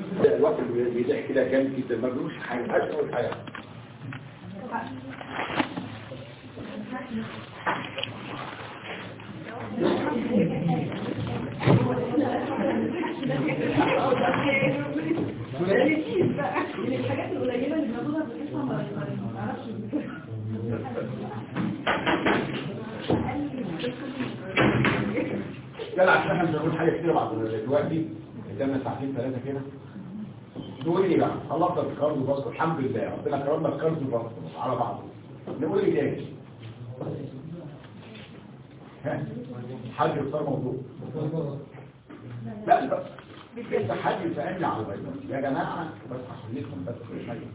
الوقت اللي بيضحك كده جامد جدا ما بيقولش حاجه مش اول حاجه الحاجات القليله اللي موجوده في القصه ما اعرفش يلا عشان احنا مش هنقول حاجه كتير بعد دلوقتي قدامنا ساعتين ثلاثه كده نقول ايه بقى خلصنا الكارد وباسكت الحمد لله ربنا كرمنا الكارد وباسكت على بعض نقول ايه تاني ها حد يختار موضوع لا بس انت حد يسالني على البيضات يا جماعه بس عشان نفهم بس كل حاجه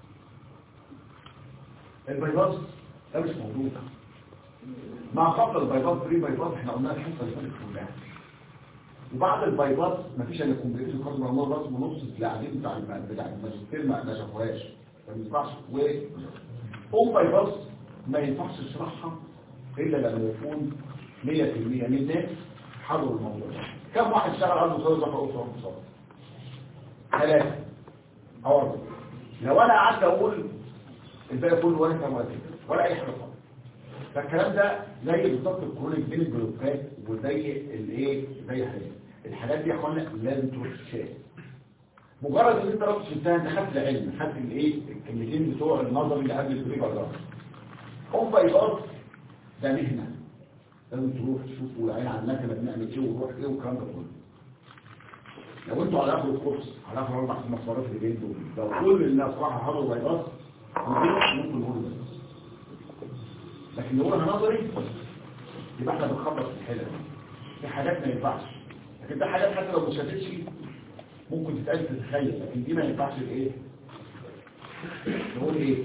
البيضات ده مش موضوع مع قبل البيضات فري بيضات احنا قلنا الحصه اللي فاتت كلها وبعد البيضات مفيش الا كومبليت وكارد مرمى راس ونص اللي قاعدين بتاع الم- بتاع الماجستير ما ما شافوهاش ما ينفعش و ام بيضات ما ينفعش تشرحها الا لما يكون 100% من الناس حضروا الموضوع ده كم واحد اشتغل عنده صوره ظهر اسره اقتصاد ثلاثه او اربعه لو انا قعدت اقول الباقي كله ولا كان ولا كده ولا اي حاجه خالص فالكلام ده زي بالظبط الكرونيك بين البلوكات وزي الايه زي حاجه الحاجات دي يا اخوانا لازم تروح تشتغل مجرد ان انت رحت شفتها انت خدت العلم خدت الايه الكلمتين بتوع النظر اللي قبل البريبر ده هم بيضات ده مهنه لازم تروح تشوف والعين على المكنه بنعمل ايه ونروح ايه والكلام ده كله لو انتوا على اخر الكورس على اخر اربع خمس مرات اللي جايين دول لو كل الناس راحوا حضروا بيضات ممكن نقول بس لكن نقولها نظري يبقى احنا بنخلص الحلة دي في حاجات ما ينفعش لكن ده حاجات حتى لو ما شافتش ممكن تتقال تتخيل لكن دي ما ينفعش ايه نقول ايه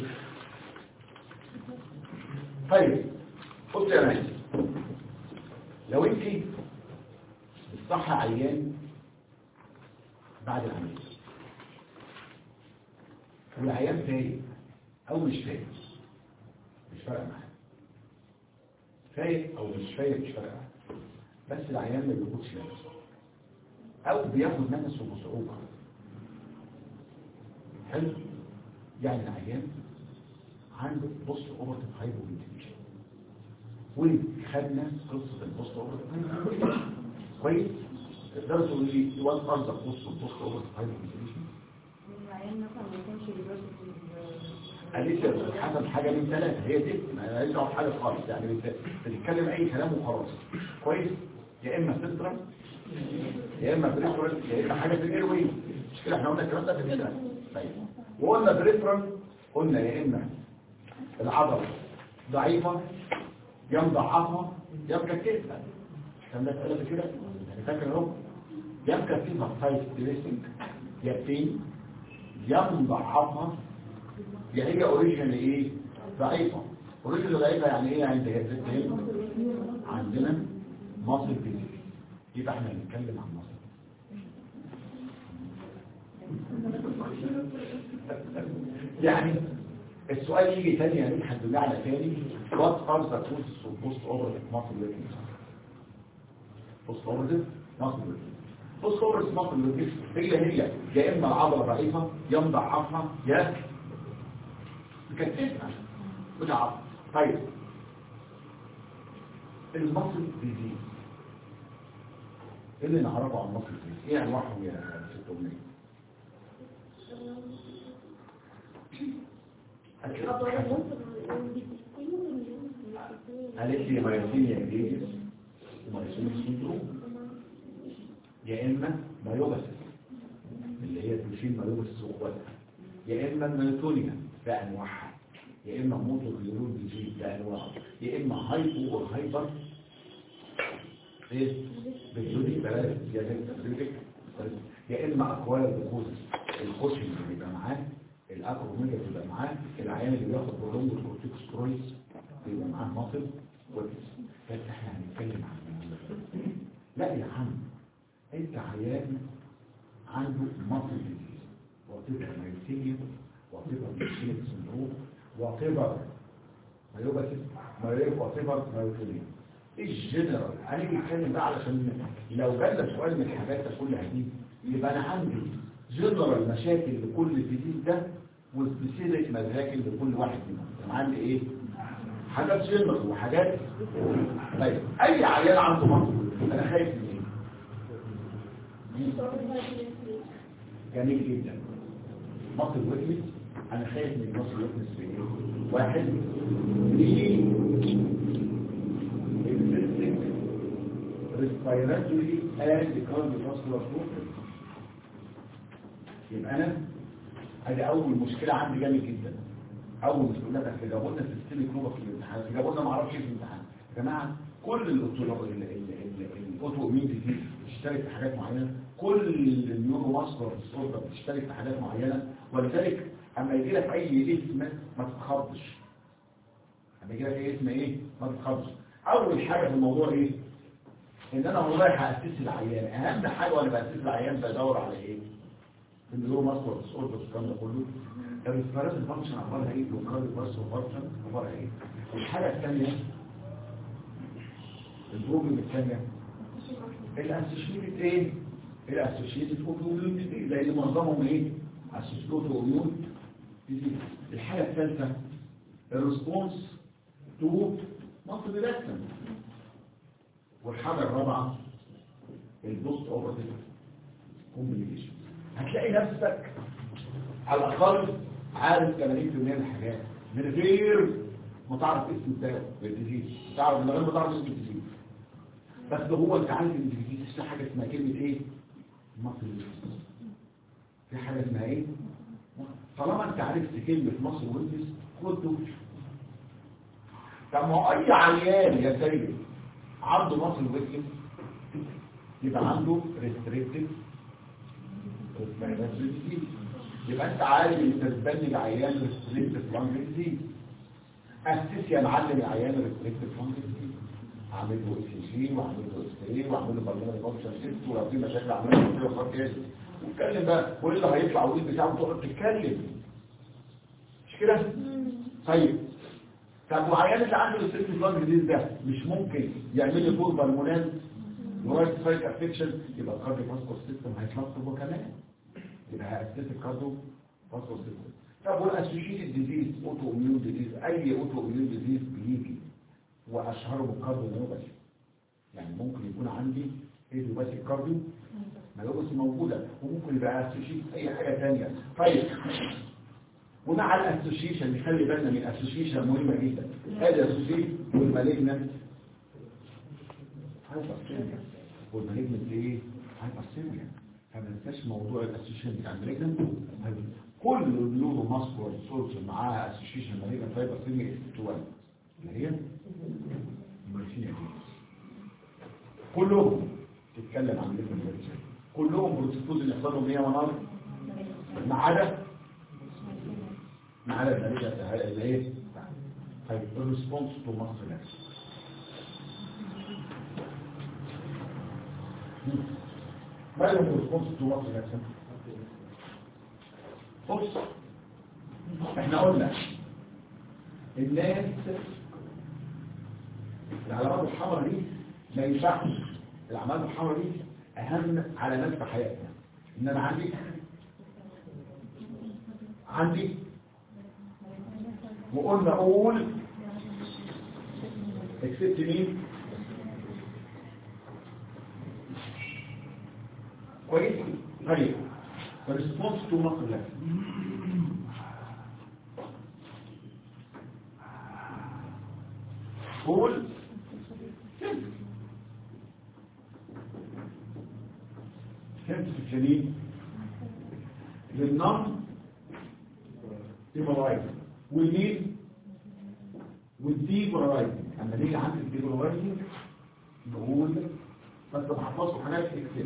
طيب بص يا مان لو انت الصحة عيان بعد العملية والعيان فايق او مش فايق مش فارقه معاه فايق او مش فايق مش فارقه معاه بس العيان ما بياخدش نفس او بياخد نفسه بصعوبه حلو يعني العيان عنده بوست اوبرتيف هايبوفنتيليشن وخدنا قصه البوست اوبرتيف كويس تقدروا تقولوا لي وات قصدك بوست البوست اوبرتيف هايبوفنتيليشن العيان مثلا ما يكونش بيبرس قالت لي حسب حاجة من ثلاثة هي دي ما ليش دعوه بحاجة خالص يعني انت بتتكلم اي كلام وخلاص كويس يا اما سنترال يا اما بريفرال يا اما حاجة في الايروي مش كده احنا قلنا الكلام ده في كده طيب وقلنا بريفرال قلنا يا اما العضلة ضعيفة يا مضعفة يا مكتفة الكلام ده اتقال كده يعني فاكر اهو يا مكتفة سايز دريسنج يا بتين يا مضعفة يا هي اوريجينال ايه ضعيفه اوريجينال ضعيفه يعني ايه يعني هي بتتهم عندنا مصر جديد يبقى احنا بنتكلم عن مصر يعني السؤال يجي تاني يعني الحمد لله على تاني وات ار ذا كوزز اوف بوست اوبرتيف مصر بوست اوبرتيف مصر بوست اوبرتيف مصر هي هي يا اما العضله ضعيفه يا مضعفها يا مكتفها وتعب طيب المصل بيزيد ايه اللي نعرفه عن المصل بيزيد ايه انواعهم يا ست امنيه قالت لي مايوسينيا جريديس ومايوسينيا سيندروم يا اما مايوباسيس اللي هي تشيل مايوباسيس واخواتها يا اما الميوتونيا بانواعها يا اما موتور نيورون ديزيز بانواعه يا اما هايبو او هايبر ايه بالجودي بلاش يا بنت يا اما اكوار بكوزس الخش اللي بيبقى معاه الاكروميجا بيبقى معاه العيان اللي بياخد برونج الكورتيكوسترويدز بيبقى معاه مصل كويس بس احنا هنتكلم عن لا يا عم انت عيان عنده مصل ديزيز وتبقى مايوسينيا وتبقى مشكلة سندروم وتبقى مايوباسيس مايوب وتبقى مايوتونيا الجنرال هنيجي نتكلم بقى علشان لو جالنا سؤال من الحاجات كلها دي يبقى انا عندي جنرال مشاكل لكل ديزيز ده وسبيسيفيك مشاكل لكل واحد منهم يعني عندي ايه حاجات جنرال وحاجات طيب اي عيان عنده مصر انا خايف من ايه جميل جدا مصر ويكنس انا خايف من مصر ويكنس في ايه واحد ليه respiratory and cardiovascular problem يبقى انا ادي اول مشكله عندي جامد جدا اول مشكله لك جابوا لنا سيستم كلوبا في الامتحان جابوا لنا ما اعرفش ايه في الامتحان يا جماعه كل الاوتو امين ديزيز بتشترك في حاجات معينه كل النيورو ماسكولار ديسوردر بتشترك في حاجات معينه ولذلك اما يجي لك اي اسم ما تتخضش اما يجي لك اي اسم ايه ما تتخضش اول حاجه في الموضوع ايه ان انا والله هاسس العيان اهم حاجه وانا باسس العيان بدور على ايه النيورو ماسكولار ديسوردر الكلام ده كله الريسبيرات الفانكشن عبارها ايه لوكال بس فانكشن عبارها ايه الحاجه الثانيه البروبلم الثانيه الاسوشيتد ايه الاسوشيتد اوتوميون ديزيز لان معظمهم ايه اسوشيتد اوتوميون ديزيز الحاله الثالثه الريسبونس تو مالتي ريلاكسن والحاجه الرابعه البوست اوبرتيف كومبليكيشن هتلاقي نفسك على الاقل عارف 80% من الحاجات من غير ما تعرف اسم بتاعه الديزيز تعرف من غير ما تعرف اسم الديزيز بس هو انت عارف ان الديزيز في حاجه اسمها كلمه ايه مصر في حاجه اسمها ايه طالما انت عرفت كلمه مصر ويندوز خد دول طب ما هو اي عيان يا سيد عنده مصر ويندوز يبقى عنده ريستريكتيف يبقى انت عارف انت تبني عيان ريستريكتيف لانج ديزيز اسس يا معلم العيان ريستريكتيف لانج ديزيز اعمل له اي سي جي واعمل له استري واعمل له بالمونري فانكشن تيست ولو في مشاكل اعمل له كده خط ايه واتكلم بقى كل اللي هيطلع واللي بتاعه تقعد تتكلم مش كده طيب طب وعيان اللي عنده ريستريكتيف لانج ديزيز ده مش ممكن يعمل لي فور بالمونال ورايت سايد افكشن يبقى الكارديو فاسكولار سيستم هيتلخبط هو كمان يبقى هيأسس الكارديو فاسكولار سيستم طب والاسوشيتد ديزيز اوتو اميون ديزيز اي اوتو اميون ديزيز بيجي واشهره بالكارديو ميوباثي يعني ممكن يكون عندي ايديوباثي كارديو ميوباثي موجوده وممكن يبقى اسوشيت اي حاجه ثانيه طيب ومع الاسوشيشن نخلي بالنا من الاسوشيشن مهمه جدا هذا اسوشيت والمالجنت هايبرسيميا والمالجنت ايه هايبرسيميا فما ننساش موضوع الاسوشيشن بتاع المالجنت كل النيورو ماسكولار سورس معاها اسوشيشن مالجنت هايبرسيميا استوال اللي هي المارسينيا كلهم تتكلم عن المالجنت كلهم بروتوكول اللي يحصلوا 100 ونار ما عدا ما عدا المالجنت اللي هي طيب الريسبونس تو مصر نفسه ما لهم الريسبونس تو مصر نفسه بص احنا قلنا الناس العلامات الحمراء دي ما ينفعش العلامات الحمراء دي اهم علامات في حياتنا ان انا عندي عندي وقلنا اقول اكسبت مين كويس طيب الريسبونس تو مصر لك قول فهمت الجنين للنم ديبولايز والمين والديبولايز اما نيجي عند الديبولايز نقول بس بحفظكم حاجات اكتب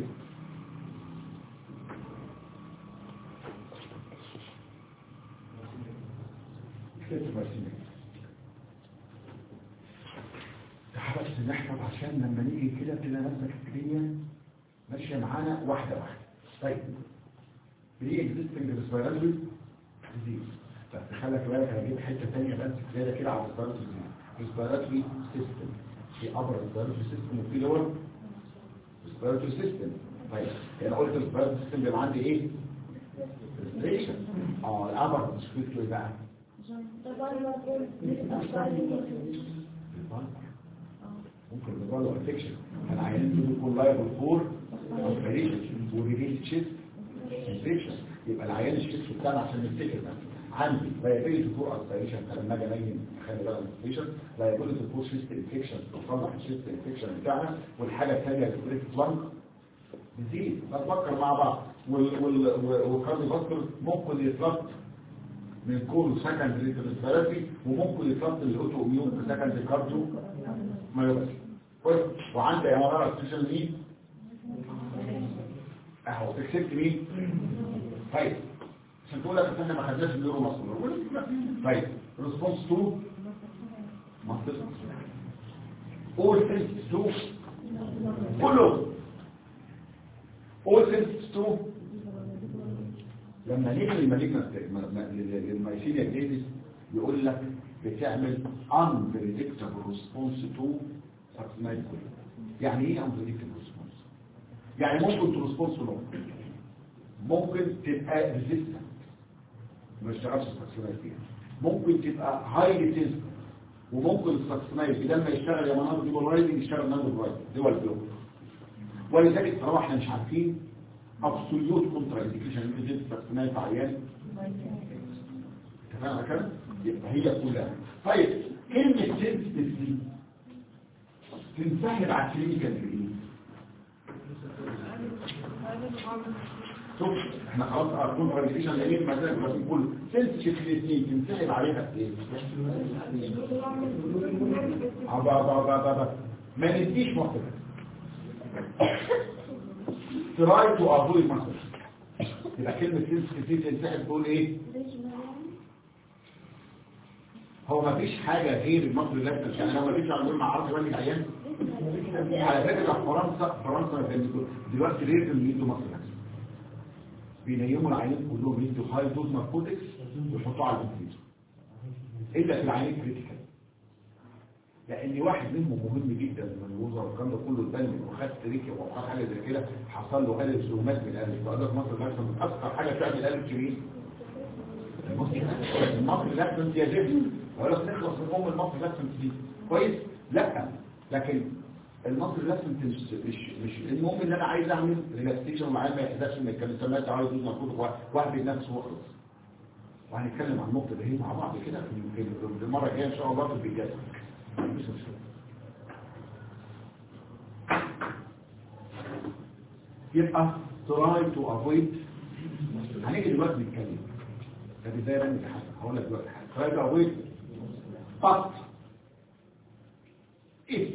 بس نحفظ عشان لما نيجي كده تلاقي نفسك الدنيا ماشيه معانا واحده واحده طيب دي اكزيستنج ريسبيراتوري ديزيز بس خلك بالك هجيب حته ثانيه بس زياده كده على الريسبيراتوري ديزيز ريسبيراتوري سيستم في ابر ريسبيراتوري سيستم وفي لور ريسبيراتوري سيستم طيب انا قلت ريسبيراتوري سيستم بيبقى عندي ايه ريشن اه الابر مشكلته ايه بقى البلبر ممكن يبقى له انفكشن العيانين دول يكون لايبل فور اوبريشن وريليت تشيست انفكشن يبقى العيان الشيست بتاعنا عشان نفتكر بقى عندي لايبيلتي فور اوبريشن لما اجي انيم خلي بالك من الانفكشن لايبيلتي فور شيست انفكشن تصلح الشيست انفكشن بتاعنا والحاجه الثانيه البريك لانج نزيد نتفكر مع بعض والكارديو فاسكولار ممكن يتربط من كل سكندري ثيرابي وممكن يتربط الاوتو اميون سكندري كارديو مايوباثي كويس وعندي يا مرة سبيشال مين اهو اكسبت مين طيب عشان تقول لك احنا ما خدناش النيورو ماسكولار طيب ريسبونس تو ماسكولار اول سنس تو كله اول سنس تو لما نيجي للمالجنت للمايسينيا جريدس يقول لك بتعمل unpredictable response to vaccinated يعني ايه unpredictable response يعني ممكن ترسبونس لو ممكن تبقى ريزيستنت ما اشتغلش الفاكسينات فيها ممكن تبقى هايلي سنسيتيف وممكن الفاكسينات لما يشتغل يا مناطق دي رايدنج يشتغل ناندو رايدنج دول بلوك ولذلك طالما احنا مش عارفين ابسوليوت كونترا انديكيشن ان الفاكسينات عيان تمام كده يبقى هي كلها طيب كلمة سنسيتيف دي تنسحب على الكلينيكال في ايه؟ شوف احنا خلاص ارقام فاليديشن لقيت مثلا بس كله سنسيتيف الاثنين تنسحب عليها في ايه؟ ابا ابا ابا ابا ما نديش وقت تراي تو افويد مثلا يبقى كلمة سنسيتيف دي تنسحب تقول ايه؟ هو ما فيش حاجة غير المصري اللي يعني لو ما فيش على مع عرض والد عيان على فكرة فرنسا فرنسا كان دلوقتي ليه بيدوا مصر نفسه بينيموا العيان كلهم يدوا هاي دوز ناركوتكس ويحطوه على الكمبيوتر الا في العيان كريتيكال لان واحد منهم مهم جدا من الوزراء والكلام ده كله اتبنى وخد تريكي وخد حاجه زي كده حصل له الف ومات من الالف وقال لك مصر نفسها من اكثر حاجه تعمل الالف مين؟ المصري لازم يجب ولا نخلص من ام المصري لازم دي كويس لا لكن المصري لازم مش مش مش المهم ان انا عايز اعمل ريلاكسيشن معاه ما يحتاجش ان الكلام سمعت عايز يوز مفروض واحد بينافس وخلص وهنتكلم عن النقطه دي مع بعض كده في المره الجايه ان شاء الله في الفيديوهات مش مشكله يبقى try to avoid هنيجي دلوقتي نتكلم طب ازاي بني حاجه هقول لك دلوقتي حاجه try to avoid but if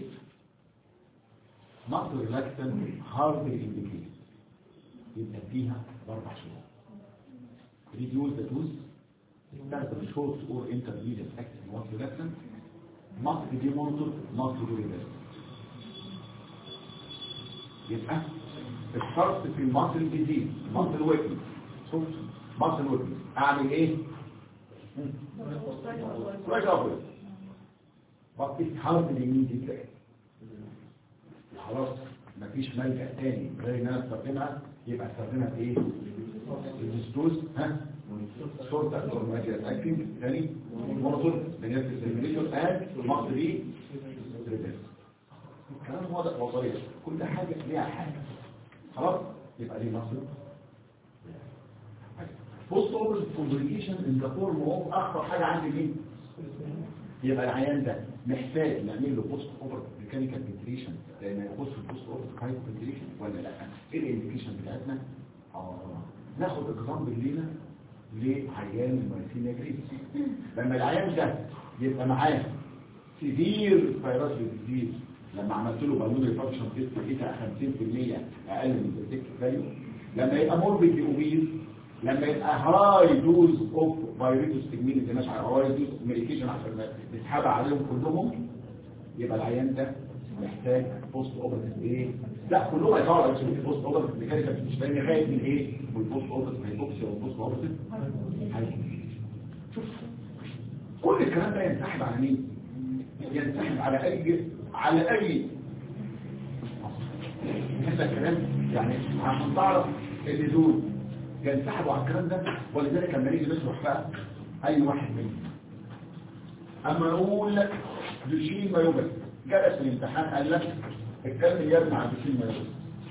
not reluctant hardly indicated يبقى فيها باربع شهور reduce the dose استخدم short or intermediate acting not reluctant must be monitored must be reversed يبقى الشرط في المصل الجديد مصل ويكنس شوف مصل ويكنس اعمل ايه رايت ابوي but it's hardly needed خلاص مفيش ملجأ تاني غير ان انا استخدمها يبقى استخدمها في ايه الدستوز ها شورت اكتور ماجيا اكتنج تاني موتور بنيات السيميليشن اد مصر ايه ريفيرس الكلام واضح وصريح كل حاجة ليها حاجة خلاص يبقى دي مصر بوست اوبر كومبليكيشن ان ذا فورم اوف اخطر حاجة عندي مين يبقى العيان ده محتاج نعمل له بوست اوبر ميكانيكال فنتريشن لان يخش في البوست اوبر هايبو فنتريشن ولا لا ايه الانديكيشن بتاعتنا اه ناخد اكزامبل لينا لعيان المايسينيا جريس لما العيان ده يبقى معاه سيفير فيروس ديزيز لما عملت له بالون فانكشن تيست لقيتها 50% اقل من البريدكت فاليو لما يبقى موربيد اوبيز لما يبقى هاي دوز اوف فيروس تجميل اللي ماشي على هاي دوز ميديكيشن عشان نسحب عليهم كلهم يبقى العيان ده محتاج بوست اوبرتيف ايه لا كلهم هيطلعوا على اسمه بوست اوبرتيف ميكانيكال مش لان خايف من ايه من البوست اوبرتيف هيبوكسيا والبوست اوبرتيف شوف كل الكلام ده ينسحب على مين ينسحب على اي على اي هذا الكلام يعني عشان تعرف ان دول ينسحبوا على الكلام ده ولذلك لما نيجي نشرح بقى اي واحد منهم اما اقول لك دوشين ما يوجد جلس في الامتحان قال لك اتكلم يا ابني عن دوشين ما يوجد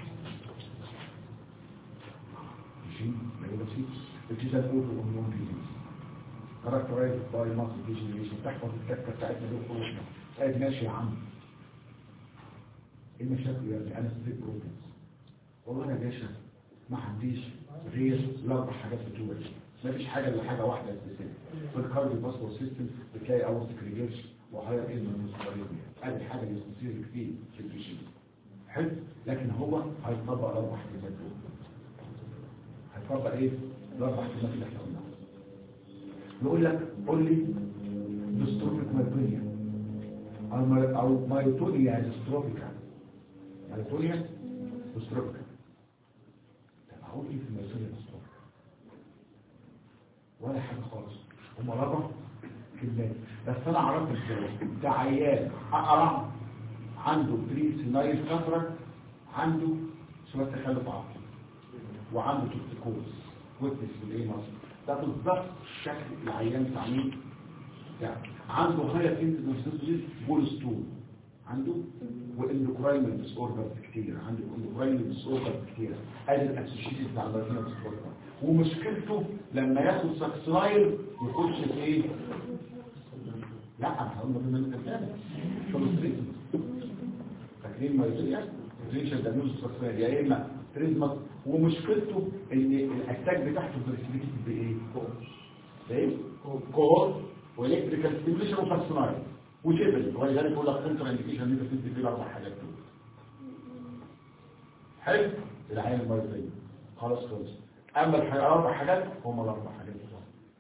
دوشين ما يوجد which is an autoimmune disease characterized by muscle degeneration تحفظ الكتكه بتاعتنا دول خروجنا قاعد ماشي يا عم ايه المشاكل يا ابني انا ستريت بروبلمز والله يا باشا ما عنديش غير الاربع حاجات بتوعي ما فيش حاجه الا حاجه واحده اساسيه في الكارديو باسبور سيستم بتلاقي اورتيك ريجرش وهاير ان المستقبليه ادي الحاجه اللي بتصير كتير في البيشن حلو لكن هو هيطبق الاربع حاجات دول هيطبق ايه الاربع حاجات اللي احنا قلناها يقول لك قول لي ديستروفيك مايتونيا او ما- او مايتونيا ديستروفيكا مايتونيا ديستروفيكا طب اقول ايه في المايتونيا ديستروفيكا ولا حاجه خالص هم ربع كلمات بس انا عرفت ازاي ده عيان اقرع عنده بري سينايل كفرة عنده شويه تخلف عقلي وعنده توكسيكوز ويتنس بالايه مصر ده بالظبط شكل العيان بتاع مين يعني عنده هاير انتنسيتي بولستون عنده واندوكراينال ديس اوردرز كتير عنده اندوكراينال ديس اوردرز كتير ادي الاسوشيتد بتاع البرتينا ديس اوردر ومشكلته لما ياخد ساكسلايل يخش في ايه لا انا هقول لك من الثاني فلوستريتم فاكرين مايزيا ريشن دانوز ساكسلايل يا اما تريزمات ومشكلته ان الاتاك بتاعته بريسبيتد بايه ايه كور والكتريكال ستيميوليشن وفاسلايل وشبل ولذلك يقول لك كونتر انديكيشن ان انت تدي فيه الاربع حاجات دول حلو العين المايزيا خلاص خلص اما الاربع حاجات هم الاربع حاجات دول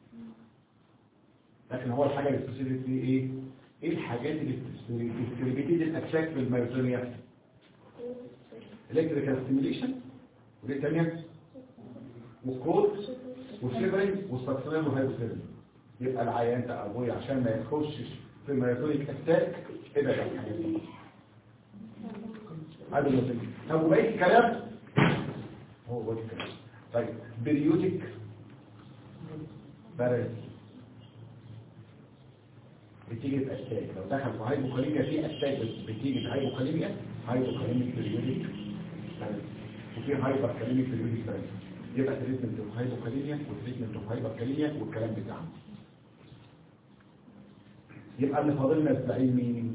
لكن هو الحاجة اللي بتستفيد فيه ايه ايه الحاجات اللي بتستفيد الاتاك في الميوتونيا الكتريكال ستيميليشن ودي تانية والكود والشيبرينج والسكسنال وهايبوثيرمي يبقى العيان ده ابويا عشان ما يخشش في الميوتونيك اتاك ابعد عن الحاجات دي هذا المثل طب وبقية الكلام هو بقية الكلام طيب بريوتك بارز بتيجي بأشتاك لو دخل في هايبوكاليميا في أشتاك بتيجي في هايبوكاليميا هايبوكاليميك بريودك وفي هايبر كاليميك بريودك بارز يبقى تريتمنت اوف هايبوكاليميا وتريتمنت اوف هايبر كاليميا والكلام بتاعنا يبقى اللي فاضلنا الزعيم مين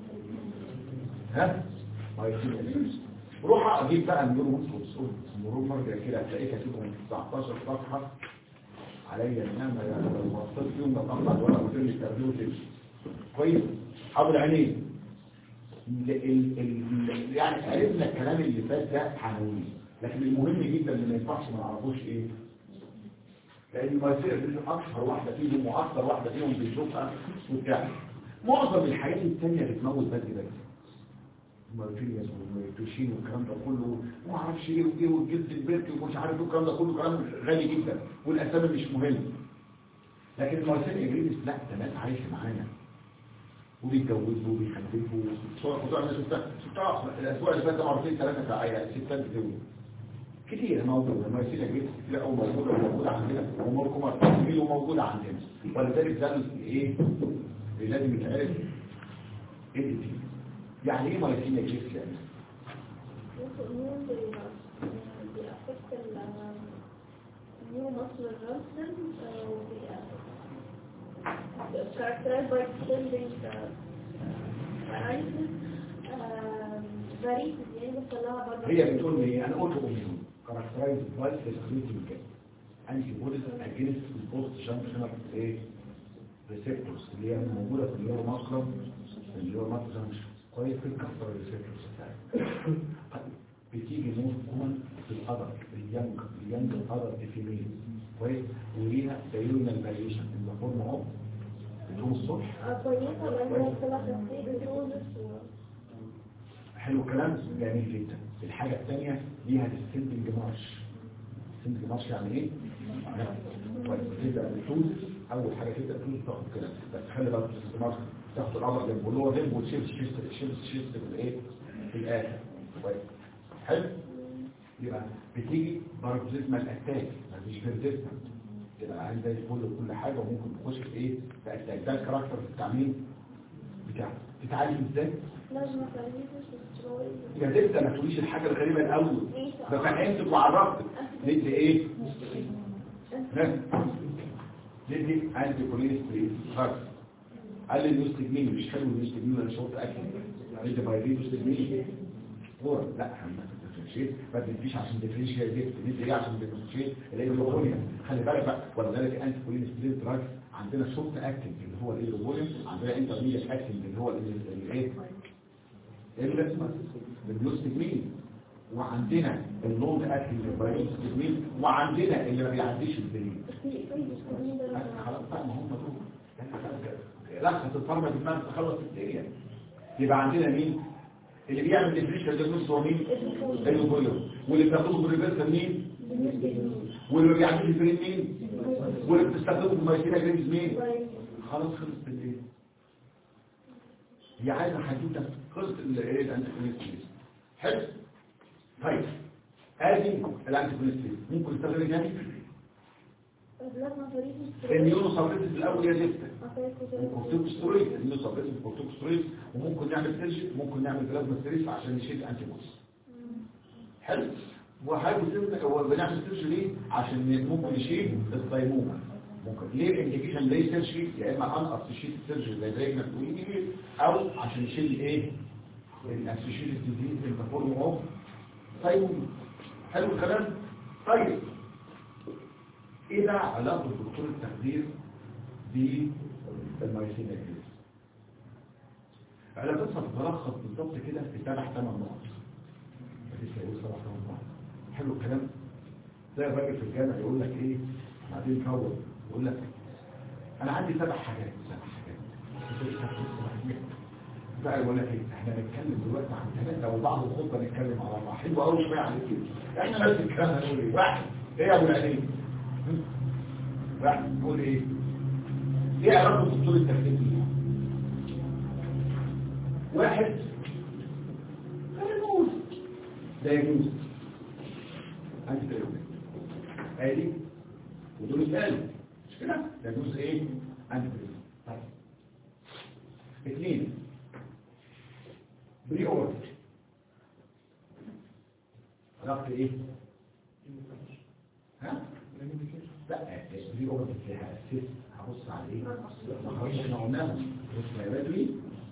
ها مايكين روح اجيب بقى النورو وتصور النورو مرجع كده هتلاقيه كاتبه من 19 صفحه عليا النعمه يا لو وصلت يوم ما طلع الورق وتقول لي تاخدوه تمشي كويس حاضر العينين ال ال ال يعني عرفنا الكلام اللي فات ده عناوين لكن المهم جدا اللي ما ينفعش ما نعرفوش ايه لان ما يصير دي اكثر واحده فيهم واكثر واحده فيهم بنشوفها وبتاع معظم الحاجات الثانيه بتموت بدري بدري مارفيلياس والميتوشين والكلام ده كله وما اعرفش ايه وايه والجلد البركي ومش عارف ايه الكلام ده كله كلام غالي جدا والاسامي مش مهم لكن المارسيل انجليزي لا ده ناس عايشه معانا وبيتجوزوا وبيخلفوا صور خضوع انا شفتها شفتها الاسبوع اللي فات ده مرتين ثلاثه في عيال ستات بتولد كتير موجودة المارسيل انجليزي كتير قوي موجودة وموجودة عندنا ومركم كتير وموجودة عندنا ولذلك ده ايه لازم يتعرف ايه اللي فيه يعني ايه مايسينيا جيكس يعني characterized by descending paralysis varices يعني بس لها برضه هي بتقول لي انا قلت اوميون كاركترايز باي سيركيوليتنج انتي بوديز اجينست البوست جانكشنال ايه ريسبتورز اللي هي موجوده في النيورو ماسكولار في النيورو ماسكولار كويس في الكسر الريسبتورز بتاعتها بتيجي نور كومن في القدر اليانج اليانج القدر الفيميل كويس وليها دايونال فاريشن ان فورم اوف بتقوم الصبح كويسة لأنها طلع تفسير بتونس حلو الكلام جميل جدا الحاجة الثانية ليها السندنج مارش السندنج مارش يعني ايه؟ كويس تبدأ بتوزس أول حاجة تبدأ بتوزس تاخد كده بس خلي بالك السندنج مارش تاخد الأمر جنبه اللي هو جنبه وتشيل شيست شيست شيست في الايه؟ في الآخر كويس حلو يبقى بتيجي باركوزيزمال اتاك مفيش بيرزيستنت تبقى عندها الفل وكل حاجه وممكن تخش في ايه في اتاك ده الكاركتر بتاع مين بتاعه تتعالج ازاي لازم أخليكش تسترويد يا دكتور ما تقوليش الحاجه الغريبه الاول ده فهمتك وعرفتك ندي ايه ها؟ ندي انتي كوليسترول خلاص قال لي النيوستجمين مش حلو النيوستجمين ولا شرط اكل ندي بايرين نيوستجمين هو لا ما تدفرنشيت ما تديش عشان ديفرنشيت دي ندي ايه عشان ديفرنشيت الايلوبوليا خلي بالك بقى ولذلك انتي كوليسترول دراج عندنا شرط اكتنج اللي هو الايلوبوليا عندنا انترميديت اكتنج اللي هو الايه البيوستجمين وعندنا اللونج اكتنج البيوستجمين وعندنا اللي ما بيعديش البرين خلاص بقى ما هم دول لحظه الفرمه في دماغك تخلص الدنيا يبقى عندنا مين اللي بيعمل ديفريشن دياجنوستس هو مين الايوبوليوم واللي بتاخده بالريفرس مين واللي ما بيعديش البرين مين واللي بتستخدمه في المايسينا جريمز مين خلاص خلص بالليل هي عايزه حدوته خلص الايه الانتيكوليستيز حلو طيب ادي الانتيكوليستيز ممكن نستخدم ايه تاني النيورو سابريتس الاول يا زفته الكورتيكوسترويد النيورو سابريتس الكورتيكوسترويد وممكن نعمل سيرجي ممكن نعمل بلازما ستريس عشان نشيل انتي بوس حلو وهايبوثيرميك هو بنعمل سيرجي ليه عشان ممكن نشيل الثايموما ممكن ليه الانديكيشن ليه سيرجي يا اما انقص تشيل السيرجي زي زي ما بتقولي او عشان نشيل ايه الاسوشيتد ديزيز ان فورم اوف ثايموما حلو الكلام طيب ايه بقى علاقه الدكتور التخدير بالمايسينا جريس علاقتها بتتلخص بالظبط كده في سبع ثمان نقط مفيش هيقول سبع ثمان نقط حلو الكلام زي الراجل في الجامع يقول لك ايه بعدين يكور يقول لك انا عندي سبع حاجات سبع حاجات بقى يقول لك ايه احنا نتكلم دلوقتي عن ثلاثه وبعض الخطبه نتكلم على اربعه حلو قوي شويه عليك كده احنا نفس الكلام هنقول ايه واحد ايه يا ابو العليم واحد نقول ايه ايه علاقه الدكتور التخدير بيها واحد يجوز ده يجوز انت تقول ادي ودول الثاني مش كده ده يجوز ايه انت تقول طيب اثنين بري اوردر علاقه ايه ها لا بري اوردر فيها اسيس هبص على ايه خلاص احنا قلناها بص يا بدري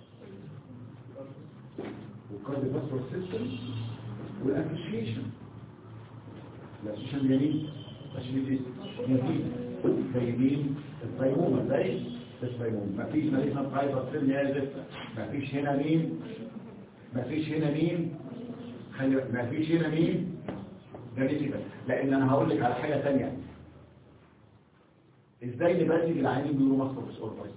والكارد باسورد سيستم والابلكيشن الابلكيشن جميل تشريف جميل زي مين الطيبومه زي الطيبومه مفيش مالينا فايبر سيل يا زفته مفيش هنا مين مفيش هنا مين خلي مفيش هنا مين جميل كده لان انا هقول لك على حاجه ثانيه ازاي نبدل العينين بيقولوا مصر في اوردر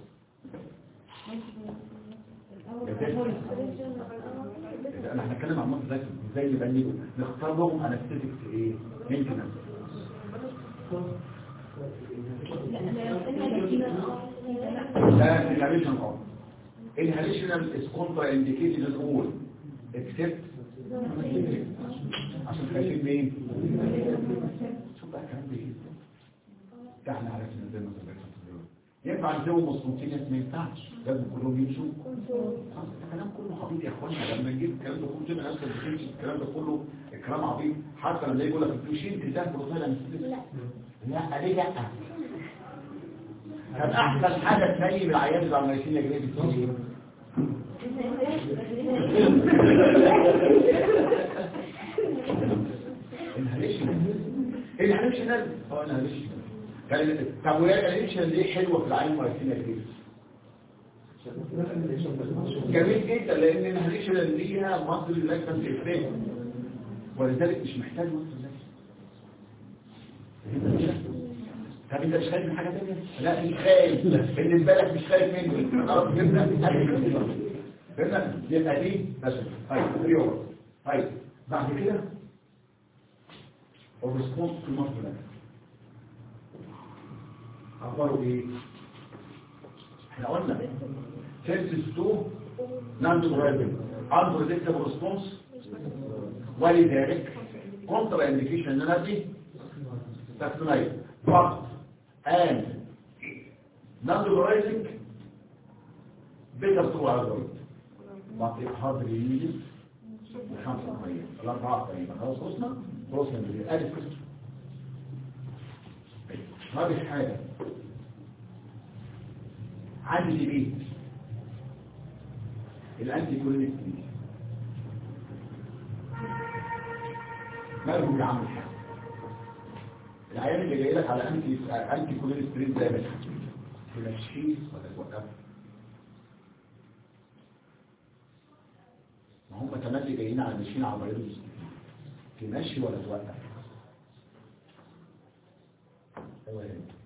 انا هنتكلم عن مصر ذاتي ازاي نبنيه نختار لهم انستيتكس ايه مينتنس لا الهاليشن اه الهاليشن از كونترا انديكيتد الاول اكسبت عشان خايفين مين شوف بقى الكلام ده ايه ده احنا عرفنا ازاي ما تبقاش ينفع نسوي مصنوعين ما ينفعش لازم كلهم يمشوا خلاص الكلام كله عبيط يا اخوانا لما نجيب الكلام ده كله تبقى نفس الديفينشن الكلام ده كله الكلام عبيط حتى لما يقول لك التوشين تزاه بروتين لا لا ليه لا كان احسن حاجه تنيم العيال اللي عمالين يجري بالتوشين الهليشن الهليشن اه الهليشن طب وهي الهليشن ليه حلوه في العين مايسينا كتير جميل جدا لان الهليشن ليها مصدر لاكتنت افريق ولذلك مش محتاج مصدر لاكتنت طب انت مش خايف من حاجه ثانيه لا مش خايف بالنسبه لك مش خايف منه خلاص جبنا فهمنا يبقى دي بس طيب اليوم طيب بعد كده الريسبونس في المصدر لاكتنت اخباره ايه احنا قلنا سيرفيس تو نان درايفنج unpredictable response ولذلك كونترا انديكيشن ان انا ادي ساكسونايد فقط and non-dolorizing بيتر طول على الضريب بعطي حاضر يمين خمسة قريبا الأربعة قريبا خلاص وصلنا وصلنا بالليل ألف قسم هذه حاجة عندي بيت الأنتي كولينيك بيت مالهم يعمل حاجة العيان اللي جاي لك على أنتي أنتي كولينيك بيت ده بس تمشيه ولا توقفه ما هم تملي جايين على ماشيين على مريض الاستثناء تمشي ولا توقف ايوه يا بنت.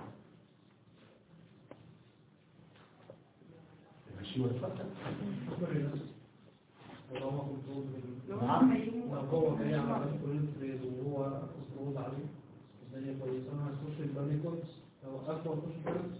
تمشي ولا توقف نعم لو هو جاي على كل تريد وهو مفروض عليه الدنيا كويسة أنا هخش البني كويس لو وقفت وأخش كويس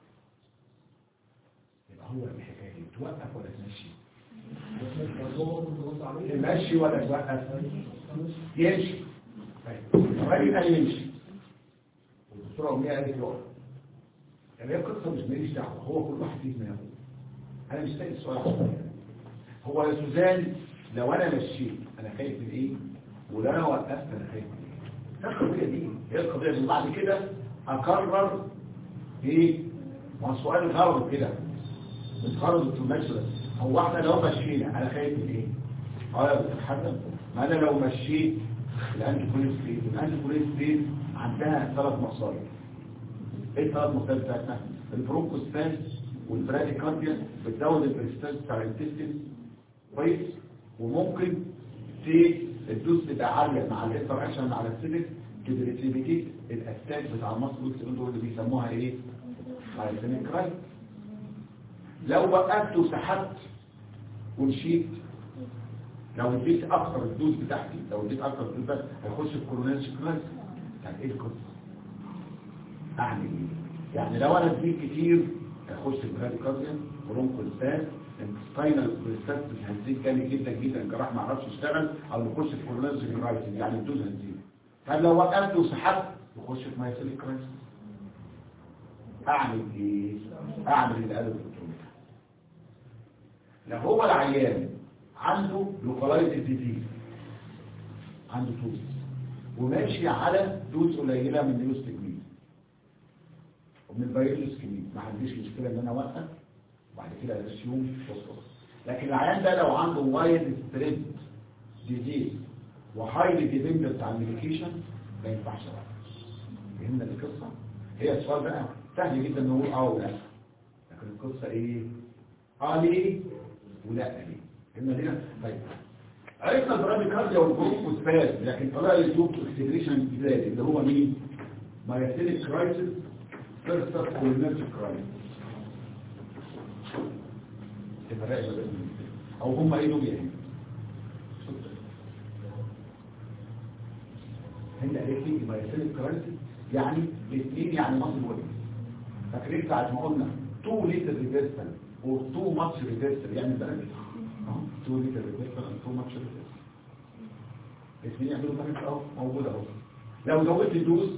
يبقى هو الحكايه دي توقف ولا تمشي لو هو مفروض عليه تمشي ولا توقف يمشي طيب الراجل قال يمشي والدكتوره امنيه قالت يقف يعني هي قصه مش ماليش دعوه هو كل واحد فيه دماغه انا مش سائل السؤال عشان هو يا سوزان لو انا مشيت انا خايف من ايه ولو انا وقفت انا خايف من ايه ده القضيه دي هي القضيه دي بعد كده اكرر ايه ما هو السؤال غرض كده مش غرض التمثل هو احنا لو مشينا انا خايف من ايه اه يا دكتور حسن ما انا لو مشيت الانتي كوليس ستريت الانتي كوليس ستريت عندها ثلاث مصايب ايه الثلاث مصايب بتاعتنا البرونكوسبان والبراديكارديا بتزود البريستاز بتاع الانتستين كويس وممكن في الدوز تبقى عاليه مع الانتر اكشن مع السيلك تدريسيبيتيت الاساس بتاع المصل والسيلندر اللي بيسموها ايه هايسينيك كرايت لو وقفت وسحبت ومشيت لو اديت اكتر الدوز بتاعتي لو اديت اكتر الدوز بتاعتي هيخش في كورونال شكرايت يعني ايه القصه اعمل ايه يعني لو انا اديت كتير هيخش في براديكارديا برونكوسباس السباينال بريستاس هتزيد جامد جدا جدا الجراح ما عرفش يشتغل او يخش في كورونال شكرايت يعني الدوز هتزيد طب لو وقفت وسحبت يخش في مايسيليك كرايت اعمل ايه اعمل اللي قاله الدكتور لو هو العيان عنده لوكالايز ديزيز عنده توز وماشي على دوز قليله من اليوستجمين ومن البايولوسكمين ما عنديش مشكله ان انا اوقف وبعد كده اسيوم فوسفورس لكن العيان ده لو عنده وايد ستريد ديزيز وهايلي ديبندنت على الميديكيشن ما ينفعش بقى فهمنا القصه هي السؤال بقى سهل جدا نقول اه ولا لكن القصه ايه اه ليه ولا ليه فهمنا ليه طيب عرفنا البراديكارديا والجروب والسباز لكن طلع لي دوب اكسبريشن جديد اللي هو مين مايثيليك كرايسيس فيرست كولينرجيك كرايسيس تفرق ما بينهم او هم ايه دول يعني هنا قالت لي مايثيليك كرايسيس يعني الاثنين يعني مصر وين فاكرين ساعه ما قلنا 2 لتر ريفيرسال و 2 ماتش ريفيرسال يعني بلد 2 لتر ريفيرسال و 2 ماتش ريفيرسال الاثنين يعملوا بلد اهو موجود اهو لو زودت الدوز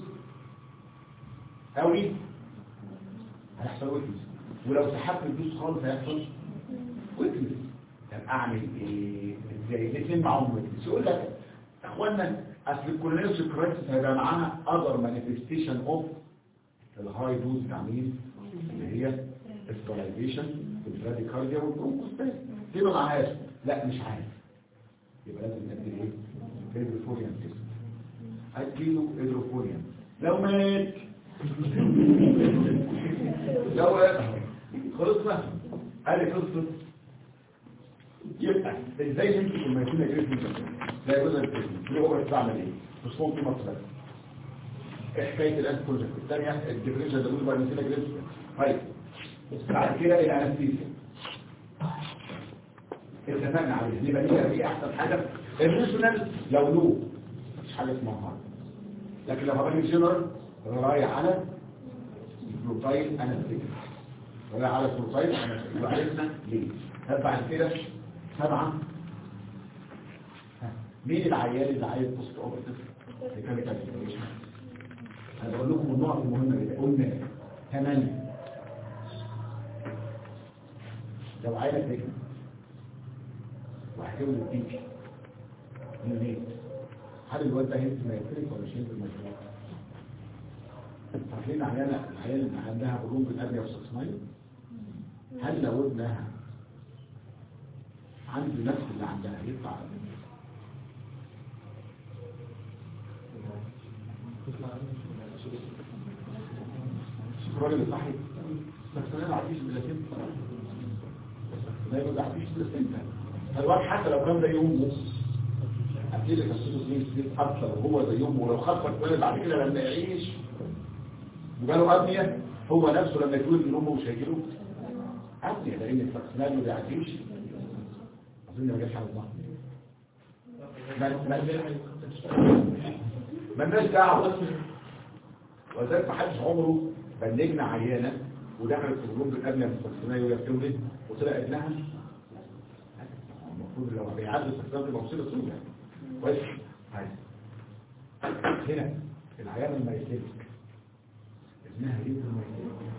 قوي هيحصل ويكنس ولو سحبت الدوز خالص هيحصل ويكنس طب اعمل ايه ازاي الاثنين معاهم ويكنس يقول لك اخوانا اصل الكولينيوس كرايسيس هيبقى معاها اذر مانيفستيشن اوف الهاي دوز بتاع مين اللي هي السكولايزيشن والبراديكارديا والبرونكوسباس دي ما معهاش لا مش عارف يبقى لازم ندي ايه هيدروفوريان تيست اديله هيدروفوريان لو مات لو خلصنا قال قصه يبقى ازاي نمسك الميتين جريس زي جزء التسمية اللي هو بتعمل ايه مش ممكن مصر بس حكايه الان كلها الثانيه الديفرنشال ده بقى مثلا جريس طيب بعد كده الانستيزيا اتفقنا عليه يبقى دي دي احسن حاجه الريجونال لو له مش حاجه اسمها هارد لكن لو هبقى جنرال رايح على بروفايل انستيزيا ولا على بروفايل انستيزيا وعرفنا ليه هل بعد كده سبعة مين العيال اللي عايز بوست اوبرتيف ميكانيكال انفورميشن انا بقول لكم النقط المهمه اللي قلنا ثمانية لو عايز تكتب وهكتب له الديك من ليه هل الواد ده هينزل ما يفرق ولا مش هينزل ما يفرق عارفين عيالة العيال اللي عندها علوم بالأبيض والصناعي هل لو ابنها عنده نفس اللي عندها يطلع الراجل صحي بس انا ما عرفيش بلاتين ما عرفيش بلاتين الواد حتى لو كان ده يومه اكيد كان عنده اثنين سنين اكثر وهو زيهم ولو خطر كمان بعد كده لما يعيش وجاله ابنيه هو نفسه لما يتولد من امه مش هيجيله ابنيه لان الفاكسينال ما بيعديش اظن ما جاش على الله مالناش دعوه وذلك ما حدش عمره بلغنا عيانه ودخلت في الجروب الابنيه الفاكسينال وهي بتولد وطلع ابنها المفروض لو بيعدي الفاكسينال تبقى مصيبه سوداء كويس هاي هنا العيان لما يسلك ابنها يجيب لما يسلك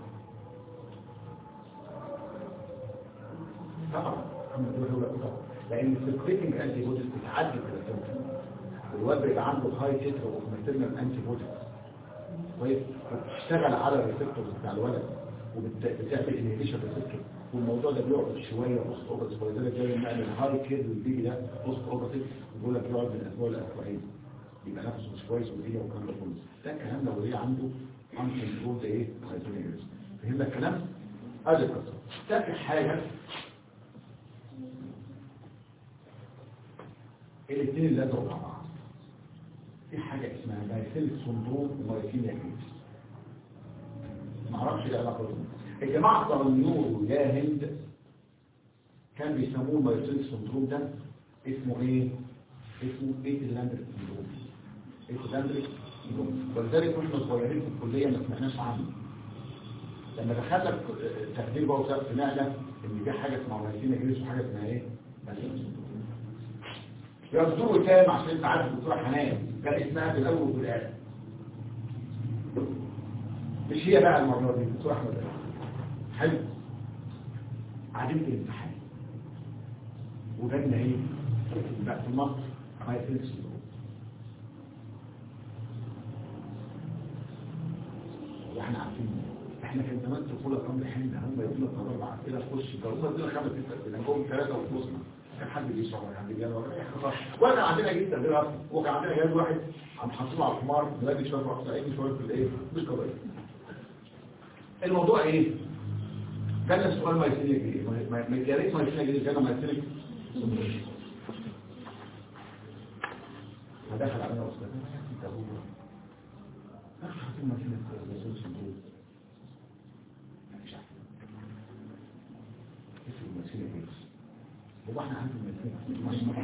طبعا الحمد لله هو طبعا لان السكريتنج انتي بوديز بتعدي الثلاثين والواد بيبقى عنده هاي تتر وماتيرنال انتي بوديز كويس وبتشتغل على الريسبتورز بتاع الولد وبتعمل انهيبيشن ريسبتور والموضوع ده بيقعد شويه بوست اوبرتيف ولذلك جاي نعمل هاي كيد والبيبي ده بوست اوبرتيف بيقول لك يقعد من اسبوع لاسبوعين يبقى نفسه مش كويس ودي والكلام ده كله ده الكلام لو هي عنده انكنترول ده ايه هايبرينيز فهمنا الكلام ادي القصه تاني حاجه الاثنين اللي لازم مع بعض في حاجه اسمها بايسيلك سندروم ومايكينيا جريفز معرفش ايه علاقه بينهم الجماعه بتوع النيورو يا هند كان بيسموه المايسيلك سندروم ده اسمه ايه اسمه ايتلاندريك سندروم ايتلاندريك سندروم ولذلك واحنا صغيرين في الكليه ما سمعناش عنه لما دخلنا تخدير بقى وسبب سمعنا ان في حاجه اسمها مايسينيا جريفز وحاجه اسمها ايه بايسيلك سندروم يصدروا كام عشان انت عارف الدكتوره حنان كان اسمها في الاول وفي الاخر مش هي بقى المره دي الدكتوره احمد حلو قاعدين في الامتحان وجالنا ايه بقى في مصر ما يفرقش واحنا عارفين احنا كان زمان طفوله كام حين هم يقولوا لك اربع اسئله تخش جاوبنا دي خمس ست اسئله جاوبوا ثلاثه وخلصنا كان حد بيشرح ولا حد بيجاوب ولا عندنا جدا غير اصلا وكان عندنا جهاز واحد عم حاطينه على الحمار نلاقي شويه في عصايين شويه في الايه مش قضيه الموضوع ايه كان السؤال ما يصير ايه ما يا ريت ما يصير ايه كان ما يصير فدخل علينا استاذ انت ابوه اخ حاطين ما يصير صندوق مش عارف اسم المسيره ايه هو احنا عندنا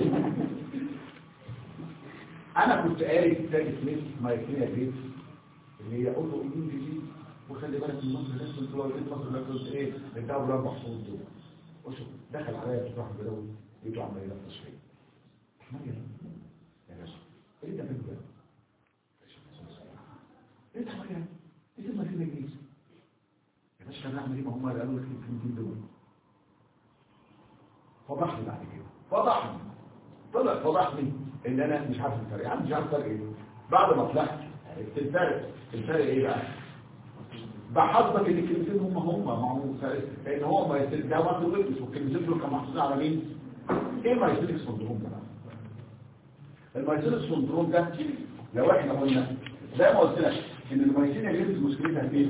انا كنت قاري كتاب سميث مايكليا جريت اللي هي اوتو ايمون ديزيز وخلي بالك من مصر لازم تقول لك مصر لازم ايه بتاع ولا محفوظ دول وشوف دخل عليا بتروح بلوي يطلع عمال يلطش فيا مريم يا باشا ايه ده بنت ده ايه ده مريم ايه ده مريم الجيش يا باشا انا اعمل ايه ما هم اللي قالوا لك الكلمتين دول فضحني بعد كده فضحني طلع فضحني ان انا مش عارف الفرق يعني مش عارف الفرق ايه بعد ما طلعت عرفت الفرق الفرق ايه بقى بحظك ان الكلمتين هم هم ما هو لان هو ما يصير ده وقت وقت والكلمتين دول كانوا محطوطين على مين ايه ما يصير السندروم ده المايسيلك سندروم ده لو احنا قلنا زي ما قلت لك ان المايسيليا جيرز مشكلتها فين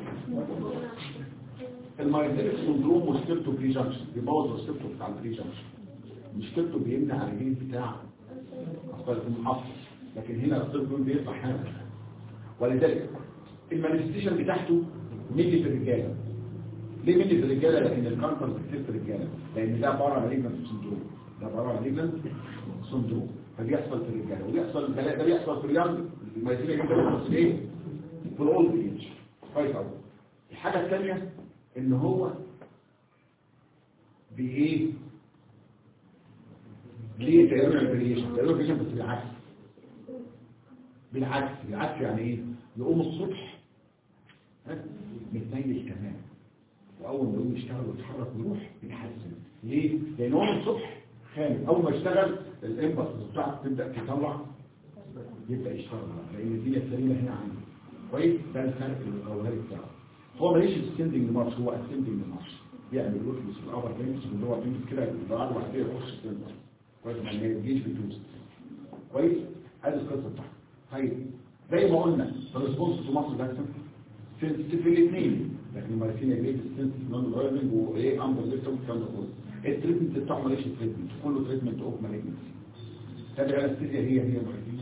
المايسيلك سندروم مشكلته بري جانكشن بيبوظ الريسبتور بتاع البري جانكشن مشكلته بيمنع الجين بتاع اطفال المحفظ لكن هنا الطب بيطلع هنا ولذلك المانيفستيشن بتاعته ميلي في الرجاله ليه ميلي في الرجاله لان الكانسر كتير في الرجاله لان ده عباره عن مالجنت سندروم ده عباره عن مالجنت سندروم فبيحصل في الرجاله وبيحصل ده بيحصل في الرياض المايسيليا جدا بس ايه في الاولد ايج كويس قوي الحاجه الثانيه ان هو بايه ليه تقريبا الفريشن تقريبا الفريشن بس بالعكس بالعكس بالعكس يعني ايه يقوم الصبح ها؟ متنيل كمان واول ما يقوم يشتغل ويتحرك ويروح يتحسن ليه لان هو من الصبح خامل اول ما يشتغل الامبلس بتاعته تبدا تطلع يبدا يشتغل بقى، لان الدنيا سليمه هنا عنده كويس ده الفرق الجوهري بتاعه هو ماليش السندنج مارش هو السندنج مارش بيعمل ريفلكس في الابر بيمس واللي هو بيمس كده بعد وبعد كده يخش السندنج كويس ما يجيش بتوست كويس ادي القصه بتاعته طيب زي ما قلنا الريسبونس تو مصر ده سنسيتيف في الاثنين لكن المارسين جريد سنسيتيف نون رايزنج وايه امبر ليستم الكلام ده كله التريتمنت بتاعه ماليش تريتمنت كله تريتمنت اوف مالجنسي تابع الانستيزيا هي هي مالجنسي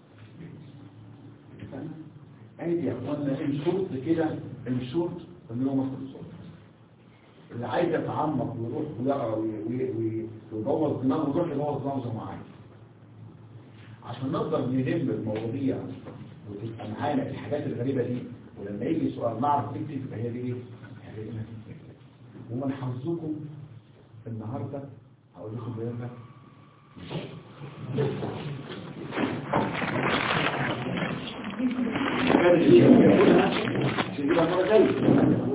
اتفقنا ادي يا اخوانا الشورت كده الشورت ان هو مصر الصوت اللي عايز يتعمق ويروح ويقرا وي- وي- وي- ويبوظ دماغه ويروح يبوظ دماغه زي ما عايز عشان نقدر نلم المواضيع وتبقى معانا الحاجات الغريبة دي ولما يجي سؤال نعرف نكتب يبقى هي دي ايه؟ هي دي ومن حظكم النهارده هقول لكم بيانها كان الشيخ يقولها عشان يبقى مرة جاية